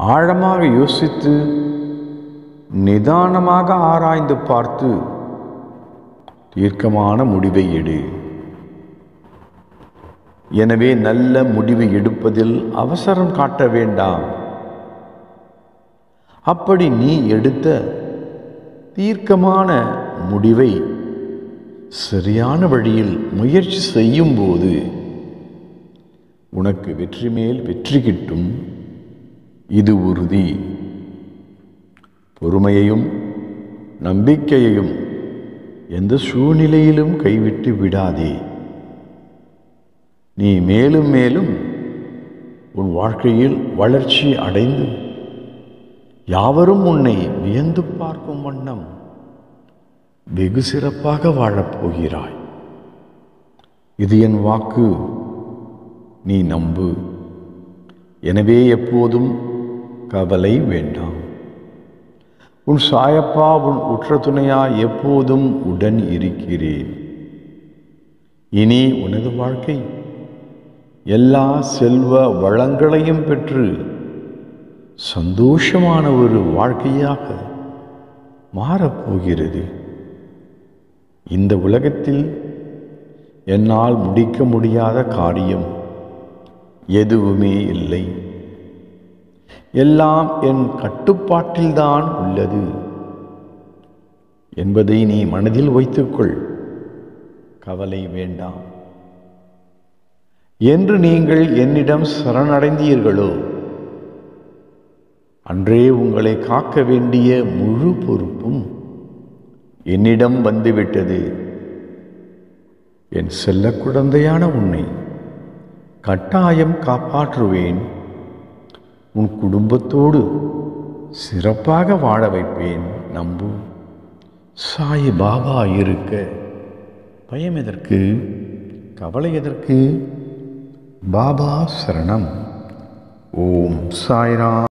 ஆழமாக யோசித்து நிதானமாக ஆராய்ந்து பார்த்து தீர்க்கமான முடிவை எடு எனவே நல்ல முடிவு எடுப்பதில் அவசரம் காட்ட வேண்டாம் அப்படி நீ எடுத்த தீர்க்கமான முடிவை சரியான வழியில் முயற்சி செய்யும்போது உனக்கு வெற்றி மேல் வெற்றி கிட்டும் இது உறுதி பொறுமையையும் நம்பிக்கையையும் எந்த சூழ்நிலையிலும் கைவிட்டு விடாதே நீ மேலும் மேலும் உன் வாழ்க்கையில் வளர்ச்சி அடைந்து யாவரும் உன்னை வியந்து பார்க்கும் வண்ணம் வெகு சிறப்பாக வாழப்போகிறாய் இது என் வாக்கு நீ நம்பு எனவே எப்போதும் கவலை வேண்டாம் உன் சாயப்பா உன் உற்ற துணையா எப்போதும் உடன் இருக்கிறேன் இனி உனது வாழ்க்கை எல்லா செல்வ வளங்களையும் பெற்று சந்தோஷமான ஒரு வாழ்க்கையாக மாறப்போகிறது இந்த உலகத்தில் என்னால் முடிக்க முடியாத காரியம் எதுவுமே இல்லை எல்லாம் என் கட்டுப்பாட்டில்தான் உள்ளது என்பதை நீ மனதில் வைத்துக்கொள் கவலை வேண்டாம் என்று நீங்கள் என்னிடம் சரணடைந்தீர்களோ அன்றே உங்களை காக்க வேண்டிய முழு பொறுப்பும் என்னிடம் வந்துவிட்டது என் செல்ல குழந்தையான உன்னை கட்டாயம் காப்பாற்றுவேன் உன் குடும்பத்தோடு சிறப்பாக வாழ வைப்பேன் நம்பு சாய் பாபா இருக்க பயம் எதற்கு கவலை எதற்கு பாபா சரணம் ஓம் சாய்ராம்